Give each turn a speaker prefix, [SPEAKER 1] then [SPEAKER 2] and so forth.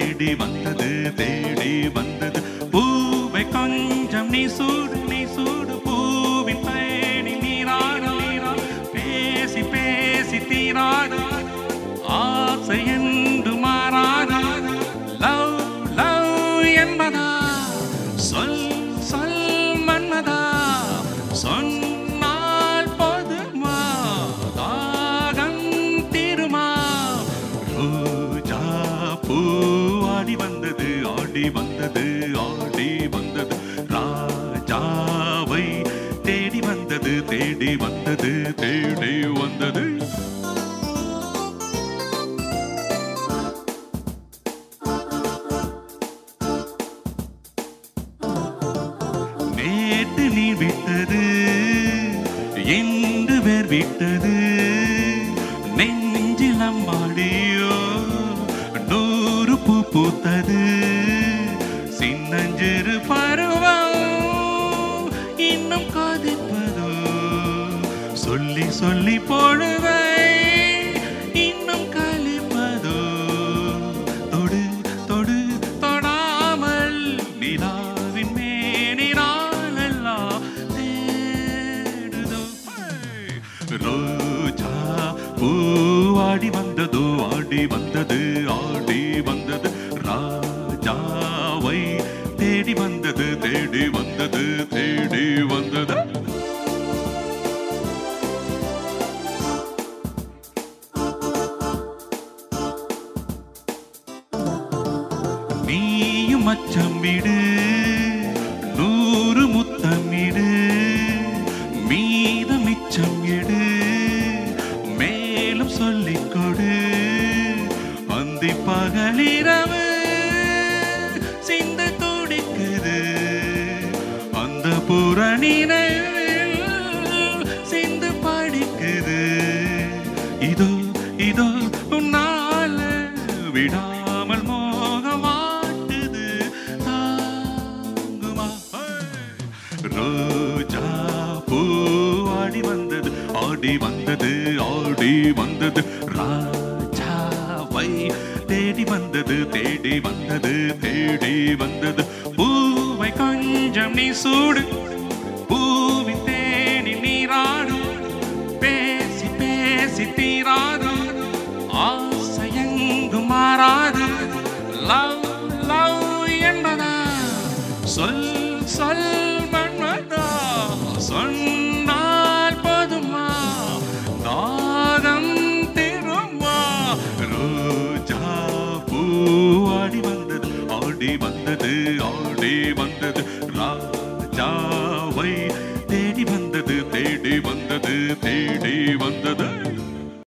[SPEAKER 1] தேடி வந்தது தேடி வந்தது பூவை கொஞ்சம் நீ சூடு நீ சூடு பூவின் பயணி நீராடு நீராடு பேசி பேசி தீராடு ஆசை என்று மாறாது லவ் லவ் என்பதா சொல் சொல் மன்மதா சொன்னால் போதுமா தாகம் தீருமா ரோஜா பூ ஆடி வந்தது ஆடி வந்தது ஆடி வந்தது ராஜாவை தேடி வந்தது தேடி வந்தது தேடி வந்தது நேற்று நீ விட்டது என்று வேர் விட்டது நெஞ்சில் அம்மாடியோ நூறு பூ பூத்தது சின்னஞ்சிறு பருவம் இன்னும் காதிப்பதோ சொல்லி சொல்லி பொழுதை இன்னும் கழிப்பதோ தொடு தொடு தொடாமல் நிலாவின் மேனினாலெல்லாம் தேடுதோ ரோஜா பூவாடி வந்ததோ ஆடி வந்தது ஆடி வந்தது ராஜாவை தேடி வந்தது தேடி வந்தது தேடி வந்தது நீயும் அச்சம் விடு நூறு முத்தமிடு மீத மிச்சம் எடு மேலும் சொல்லிக் கொடு அந்தி பகலிரவு சிந்து துடிக்குது அந்த புறநினைவில் சிந்து படிக்குது இதோ இதோ உன்னால விடாமல் மோகமாட்டுது தாங்குமா ரோஜா பூ ஆடி வந்தது ஆடி வந்தது ஆடி வந்தது ராஜாவை தேடி வந்தது தேடி வந்தது தேடி வந்தது பூவை கொஞ்சம் நீ சூடு பூவின் தேனி நீராடு பேசி பேசி தீராது ஆசை எங்கும் மாறாது லவ் லவ் என்பதா சொல் சொல் மன்மதா சொன்னால் போதுமா தாகம் திருமா ரோஜா பூ ஆடி வந்தது ஆடி வந்தது ஆடி வந்தது ராஜாவை தேடி வந்தது தேடி வந்தது தேடி வந்தது